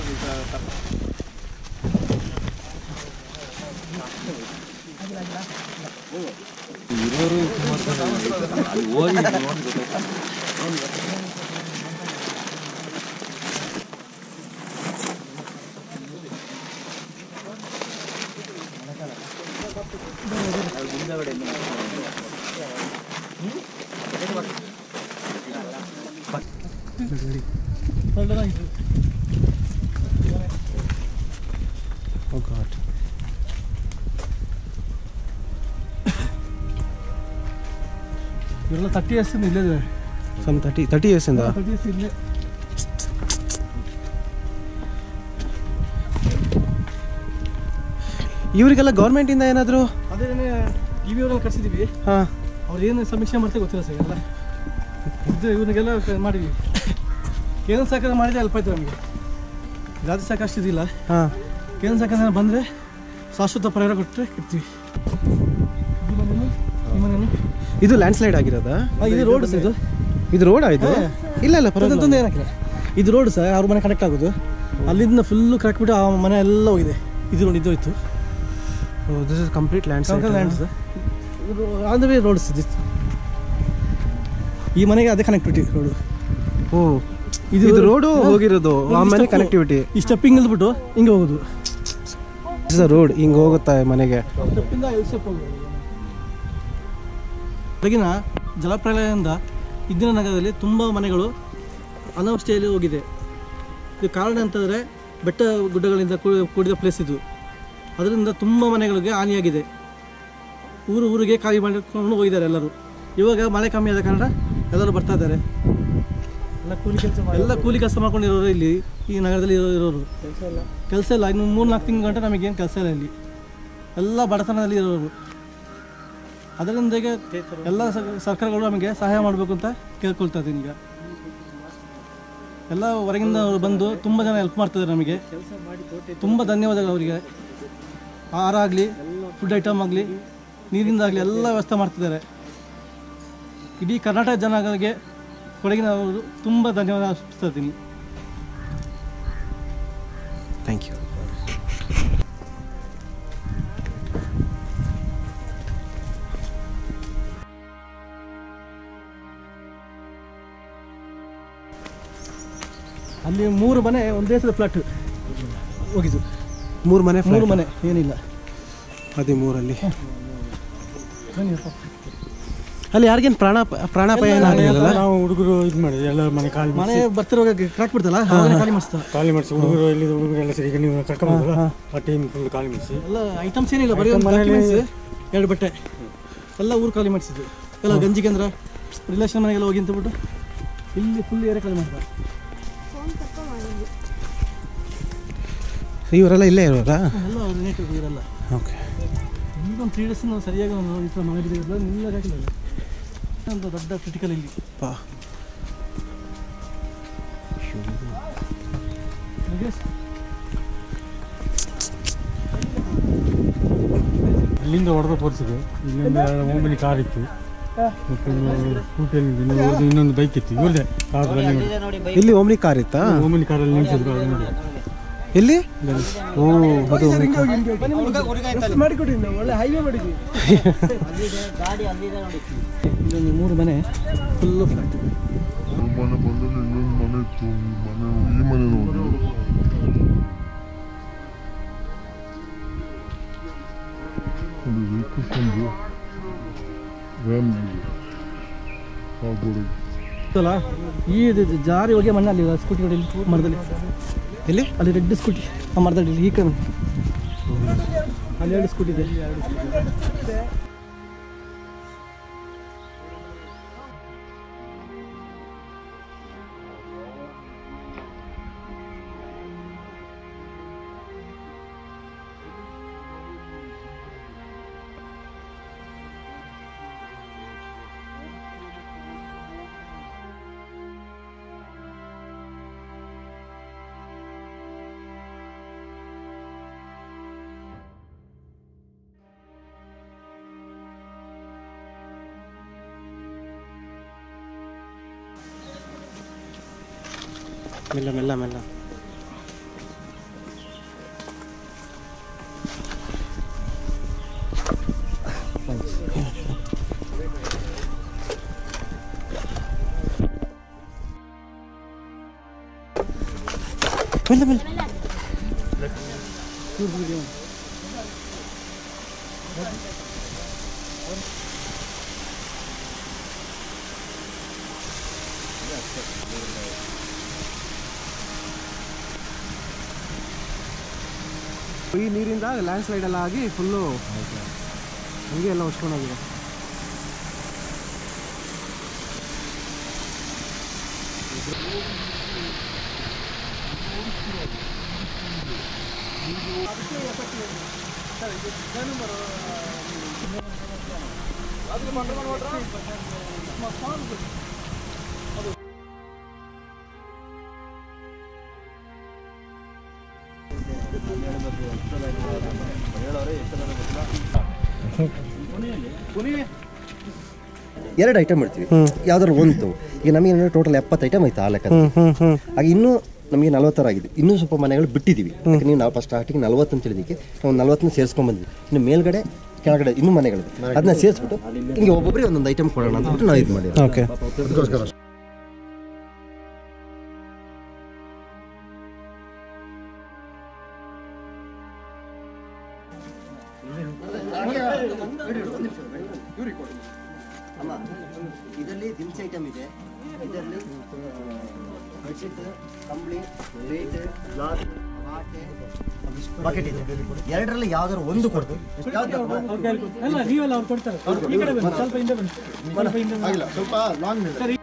ಇರೋರು ಅಲ್ಲಿ ಹೋಗಿ Oh God. ಇವರೆಲ್ಲ ತರ್ಟಿ ಇಯರ್ಸ್ ಇಲ್ಲೇ ಇದ್ದಾರೆ ಸಮ್ ತರ್ಟಿ ತರ್ಟಿ ಇಯರ್ಸಿಂದ ತರ್ಟಿ ಇಯರ್ಸ್ ಇಲ್ಲೇ ಇವರಿಗೆಲ್ಲ ಗೌರ್ಮೆಂಟಿಂದ ಏನಾದರೂ ಅದೇ ಟಿ ವಿ ಅವರಲ್ಲಿ ಕರ್ಸಿದ್ದೀವಿ ಹಾಂ ಅವ್ರು ಏನು ಸಮೀಕ್ಷೆ ಮಾಡ್ತಾರೆ ಗೊತ್ತಿಲ್ಲ ಸರ್ ಎಲ್ಲ ಇದು ಇವನಿಗೆಲ್ಲ ಕ- ಮಾಡಿದ್ವಿ ಕೇಂದ್ರ ಸರ್ಕಾರ ಮಾಡಿದ್ರೆ ಅಲ್ಪ ಆಯ್ತು ನಮಗೆ ರಾಜ್ಯ ಸರ್ಕಾರ ಅಷ್ಟು ಇದಿಲ್ಲ ಹಾಂ ಕೇಂದ್ರ ಸರ್ಕಾರ ಬಂದರೆ ಶಾಶ್ವತ ಪರಿಹಾರ ಕೊಟ್ಟರೆ ಇರ್ತೀವಿ ಈ ಮನೇನು ಈ ಮನೇನು ಇದು ಲ್ಯಾಂಡ್ ಸ್ಲೈಡ್ ಆಗಿರೋದಾ ಆ, ಇದು ರೋಡ್ ಸರ್ ಇದು ಇದು ರೋಡ್ ಆಯ್ತು ಹಾ. ಇಲ್ಲ ಇಲ್ಲ ಪರವಾಗಿಲ್ಲ ತಂದು ಏನಾಕಿಲ್ಲ ಇದು ರೋಡ್ ಸರ್ ಅವ್ರ ಮನೆ ಕನೆಕ್ಟ್ ಆಗೋದು ಅಲ್ಲಿಂದ ಫುಲ್ಲು ಕರೆಕ್ಟ್ ಬಿಟ್ಟು ಆ ಮನೆ ಎಲ್ಲ ಹೋಗಿದೆ ಇದು ನೋಡಿ ಇದು ಹೋಯ್ತು ದಿಸ್ ಇಸ್ ಕಂಪ್ಲೀಟ್ ಲ್ಯಾಂಡ್ ಕಂಕಲ್ slide land sir on the way roads ಇದು ಈ ಮನೆಗೆ ಅದೇ ಕನೆಕ್ಟಿವಿಟಿ ರೋಡು ಓ ಇದು ರೋಡು ಹೋಗಿರೋದು ಆ ಮನೆ ಕನೆಕ್ಟಿವಿಟಿ ಈ ಸ್ಟೆಪ್ಪಿಂಗ್ ಇಲ್ದ್ಬಿಟ್ಟು ಹಿಂಗೆ ಹೋಗೋದು ಇಸ್ ಅ ರೋಡ್ ಹಿಂಗೆ ಹೋಗುತ್ತಾ ಮನೆಗೆ ಸ್ಟೆಪ್ಪಿಂದ ಐದು ಸ್ಟೆಪ್ ಹೋಗೋದು ಬೆಳಗಿನ ಜಲಪ್ರಳಯದಿಂದ ಇದ್ದಿನ ನಗರದಲ್ಲಿ ತುಂಬ ಮನೆಗಳು ಅನಾವಸ್ಥೆಯಲ್ಲಿ ಹೋಗಿದೆ ಇದು ಕಾರಣ ಅಂತಂದರೆ ಬೆಟ್ಟ ಗುಡ್ಡಗಳಿಂದ ಕೂ- ಕೂಡಿದ ಪ್ಲೇಸ್ ಇದು ಅದರಿಂದ ತುಂಬ ಮನೆಗಳಿಗೆ ಹಾನಿಯಾಗಿದೆ ಊರು ಊರಿಗೆ ಖಾಲಿ ಮಾಡಿಕೊಂಡು ಹೋಗಿದ್ದಾರೆ ಎಲ್ಲರೂ ಇವಾಗ ಮಳೆ ಕಮ್ಮಿ ಆದ ಕಾರಣ ಎಲ್ಲರೂ ಬರ್ತಾ ಇದ್ದಾರೆ ಎಲ್ಲ ಕೂಲಿ ಕೆಲಸ ಎಲ್ಲ ಕೂಲಿ ಕೆಲಸ ಮಾಡ್ಕೊಂಡಿರೋರು ಇಲ್ಲಿ ಈ ನಗರದಲ್ಲಿ ಇರೋ ಇರೋರು ಕೆಲಸ ಇಲ್ಲ ಕೆಲಸ ಇಲ್ಲ ಇನ್ನು ಮೂರು ನಾಲ್ಕು ತಿಂಗಳು ಗಂಟೆ ನಮಗೇನು ಕೆಲಸ ಇಲ್ಲ ಇಲ್ಲಿ ಎಲ್ಲ ಬಡತನದಲ್ಲಿ ಇರೋರು ಅದರಿಂದ ಈಗ ಎಲ್ಲ ಸ- ಸರ್ಕಾರಗಳು ನಮಗೆ ಸಹಾಯ ಮಾಡಬೇಕು ಅಂತ ಕೇಳ್ಕೊಳ್ತಾ ಇದ್ದೀನಿ ಈಗ ಎಲ್ಲ ಹೊರಗಿಂದ ಅವರು ಬಂದು ತುಂಬ ಜನ ಹೆಲ್ಪ್ ಮಾಡ್ತಿದ್ದಾರೆ ನಮಗೆ ತುಂಬ ಧನ್ಯವಾದಗಳು ಅವರಿಗೆ ಆಹಾರ ಆಗಲಿ ಫುಡ್ ಐಟಮ್ ಆಗಲಿ ನೀರಿಂದ ಆಗಲಿ ಎಲ್ಲ ವ್ಯವಸ್ಥೆ ಮಾಡ್ತಿದ್ದಾರೆ ಇಡೀ ಕರ್ನಾಟಕ ಜನಗಳಿಗೆ ಕೊಡಗಿನವರು ತುಂಬ ಧನ್ಯವಾದ ಅರ್ಪಿಸ್ತಾ ಇದ್ದೀನಿ ಥ್ಯಾಂಕ್ ಯು ಅಲ್ಲಿ ಮೂರು ಮನೆ ಒಂದೇ ಸಲ ಫ್ಲಾಟ್ ಹೋಗಿದ್ದು ಮೂರು ಮನೆ ಮೂರು ಮನೆ ಏನಿಲ್ಲ ಹದಿಮೂರಲ್ಲಿ ಬನ್ನಿಯಪ್ಪ. ಅಲ್ಲಿ ಯಾರಿಗೇನು ಪ್ರಾಣ ಪ್ರಾಣಾಪಾಯ ಏನಾಗಲಿಲ್ಲ ನಾವು ಹುಡುಗರು ಇದು ಮಾಡಿ ಎಲ್ಲ ಮನೆ ಖಾಲಿ ಮನೆ ಬರ್ತಿರುವಾಗ ಕ್ರಾಕ್ ಬಿಡ್ತಲ್ಲ ಅವಾಗನೇ ಖಾಲಿ ಮಾಡಿಸ್ತಾ ಖಾಲಿ ಮಾಡಿಸಿ ಹುಡುಗರು ಎಲ್ಲಿ ಹುಡುಗರು ಎಲ್ಲ ಸರಿ ಈಗ ನೀವು ಕರ್ಕೊಂಬಲ್ಲ ಆ ಟೈಮ್ ಫುಲ್ ಖಾಲಿ ಮಾಡಿಸಿ ಎಲ್ಲ ಐಟಮ್ಸ್ ಏನಿಲ್ಲ ಬರೀ ಒಂದು documents, ಎರಡು ಬಟ್ಟೆ ಎಲ್ಲ ಊರು ಖಾಲಿ ಮಾಡಿಸಿದ್ದು ಎಲ್ಲ ಗಂಜಿ ಕೇಂದ್ರ ರಿಲೇಷನ್ ಮನೆಗೆಲ್ಲ ಹೋಗಿ ಅಂತ ಬಿಟ್ಟು ಇಲ್ಲಿ ಫುಲ್ ಏರಿಯಾ ಖಾಲಿ ಮಾಡ್ತಾರೆ ಇವರೆಲ್ಲ ಇಲ್ಲೇ ಇರೋರಾ ಎಲ್ಲ ರಿಲೇಟಿವ್ ಇರಲ್ಲ ಓಕೆ ಈಗ ಒಂದು ತ್ರೀ ಡೇಸ್ ನಾವು ಸರಿಯಾಗಿ ಒಂದು ಈ ಥರ ಮನೆ ಬಿದ್ದಿರಲ್ಲ ನಿಲ್ಲಕ್ಕಾಗಿಲ್ಲ ಒಂದು ದೊಡ್ಡ ಕ್ರಿಟಿಕಲ್ ಇಲ್ಲಿ ಪಾ ಯೋಗೇಶ್, ಅಲ್ಲಿಂದ ಹೊಡೆದ ಪರಿಸ್ಥಿತಿ ಇಲ್ಲಿಂದ ಓಮನಿ ಕಾರ್ ಇತ್ತು ಮತ್ತು ಸ್ಕೂಟಿಯಲ್ಲಿ ಇನ್ನೊಂದು ಇನ್ನೊಂದು ಬೈಕ್ ಇತ್ತು ಇವ್ರದೇ ಕಾರ್ ರನ್ನಿಂಗ್ ಇಲ್ಲಿ ಓಮ್ನಿ ಕಾರ್ ಇತ್ತಾ ಓಮನಿ ಕಾರಲ್ಲಿ ನಿಲ್ಸಿದ್ರು ಅದು ನೋಡಿ ಎಲ್ಲಿ ಓ ಅದು ಓಮ್ನಿ ಕಾರ್ ಎಷ್ಟು ಮಾಡಿಕೊಡಿ ನಾವು ಒಳ್ಳೆ ಹೈವೇ ಮಾಡಿದ್ವಿ ಇದೊಂದು ಮೂರು ಮನೆ ಫುಲ್ಲು ಫ್ಲಾಟ್ ಮನೆ ಬಂದಲ್ಲಿ ಇನ್ನೊಂದು ಮನೆ ಇತ್ತು ಈ ಮನೆ ಈ ಮನೆ ನೋಡಿ ಒಂದು ವೆಹಿಕಲ್ಸ್ ಒಂದು ವ್ಯಾನ್ ಆ ಗೋಡೆಗೆ ಅಲ್ಲ ಈ ಇದು ಜಾರಿ ಹೋಗಿ ಮಣ್ಣು ಅಲ್ಲಿ ಸ್ಕೂಟಿ ನೋಡಿ ಇಲ್ಲಿ ಮರದಲ್ಲಿ ಎಲ್ಲಿ ಅಲ್ಲಿ ರೆಡ್ ಸ್ಕೂಟಿ ಆ ಮರದಲ್ಲಿ ಈ ಕಡೆ ಅಲ್ಲಿ ಎರಡು ಸ್ಕೂಟಿ ಇದೆ ಮೆಲ್ಲ ಮೆಲ್ಲ ಮೆಲ್ಲ ಮೇಲೆ ಮೇಲೆ ಈ ನೀರಿಂದ ಲ್ಯಾಂಡ್ ಸ್ಲೈಡ್ ಎಲ್ಲ ಆಗಿ ಫುಲ್ಲು ಹಂಗೆ ಎಲ್ಲ ಹೊಡ್ಸ್ಕೊಂಡೋಗಿದೆ ಎರಡು ಐಟಮ್ ಇಡ್ತೀವಿ ಯಾವ್ದಾದ್ರು ಒಂದು ಈಗ ನಮಗೆ ಟೋಟಲ್ ಎಪ್ಪತ್ತು ಐಟಮ್ ಆಯ್ತು ಆ ಲೆಕ್ಕ ಆಗ ಇನ್ನೂ ನಮಗೆ ನಲವತ್ತಾರು ಆಗಿದೆ ಇನ್ನೂ ಸ್ವಲ್ಪ ಮನೆಗಳು ಬಿಟ್ಟಿದ್ದೀವಿ ಯಾಕೆ ನೀವು ನಾವು ಫಸ್ಟ್ ಸ್ಟಾರ್ಟಿಂಗ್ ನಲ್ವತ್ತು ಅಂತ ಹೇಳಿದಕ್ಕೆ ನಾವು ನಲ್ವತ್ತನ್ನ ಸೇರಿಸ್ಕೊಂಡ್ ಬಂದ್ವಿ ಇನ್ನು ಮೇಲ್ಗಡೆ ಕೆಳಗಡೆ ಇನ್ನೂ ಮನೆಗಳು ಅದನ್ನ ಸೇರಿಸ್ಬಿಟ್ಟು ಹಿಂಗೆ ಒಬ್ಬೊಬ್ಬರಿಗೆ ಒಂದೊಂದು ಐಟಮ್ ಕೊಡೋಣ ಅಂತ ಬಿಟ್ಟು ನಾವು ಇದು ಮಾಡಿದ್ವಿ ಓಕೆ ಅದಕ್ಕೋಸ್ಕರ ಅಮ್ಮ ಇದರಲ್ಲಿ ದಿನಸಿ ಐಟಮ್ ಇದೆ ಇದರಲ್ಲಿ ಬೆಡ್ಶೀಟ್ ಕಂಬಳಿ ಪ್ಲೇಟ್ ಗ್ಲಾಸ್ ವಾಟೆ ಬಕೆಟ್ ಇದೆ ಎರಡರಲ್ಲಿ ಯಾವ್ದಾದ್ರು ಒಂದು ಕೊಡ್ತು ಅಲ್ಲ ನೀವೆಲ್ಲ ಅವ್ರು ಕೊಡ್ತಾರೆ ಈ ಕಡೆ ಬನ್ನಿ ಸ್ವಲ್ಪ ಹಿಂದೆ ಬನ್ನಿ ಸ್ವಲ್ಪ ಹಿಂದೆ ಬನ್ನಿ. ಸ್ವಲ್ಪ ಲಾಂಗ್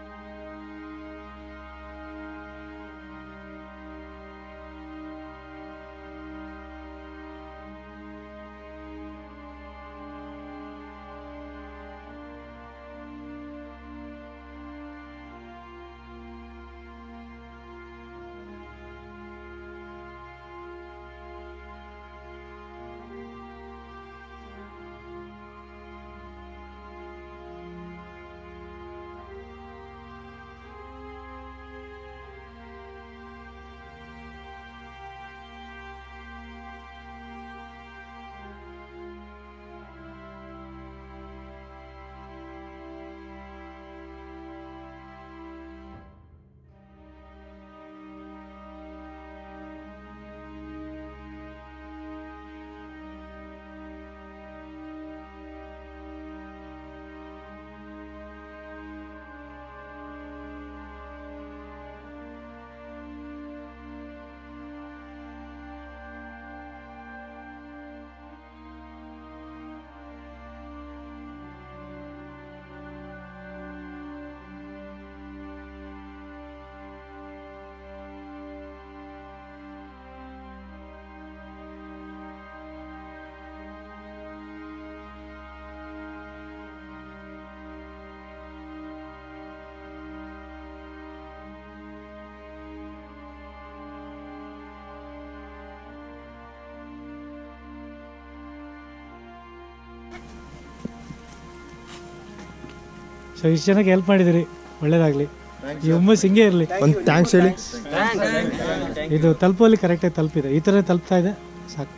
ಸೊ ಇಷ್ಟು ಜನಕ್ಕೆ ಹೆಲ್ಪ್ ಮಾಡಿದಿರಿ ಒಳ್ಳೇದಾಗ್ಲಿ ಈ ಹುಮ್ಮಸ್ ಹಿಂಗೆ ಇರಲಿ ಒಂದು ಥ್ಯಾಂಕ್ಸ್ ಹೇಳಿ ಇದು ತಲುಪುವಲ್ಲಿ ಕರೆಕ್ಟಾಗಿ ತಲುಪಿದೆ ಈ ಥರ ತಲುಪ್ತಾ ಇದೆ ಸಾಕು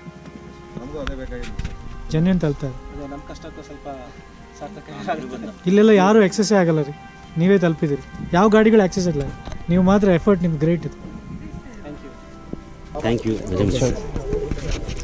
ಜನ್ಯನ್ ತಲುಪ್ತಾ ಇದೆ ನಮ್ಮ ಕಷ್ಟಕ್ಕೂ ಸ್ವಲ್ಪ ಸಾರ್ಥಕ ಇಲ್ಲೆಲ್ಲ ಯಾರು ಎಕ್ಸಸ್ಸೇ ಆಗಲ್ಲ ರೀ ನೀವೇ ತಲುಪಿದಿರಿ ಯಾವ ಗಾಡಿಗಳು ಆಕ್ಸೆಸ್ ಇಲ್ಲ ನೀವು ಮಾತ್ರ ಎಫರ್ಟ್ ನಿಮ್ಗೆ ಗ್ರೇಟ್ ಇದೆ ಥ್ಯಾಂಕ್ ಯು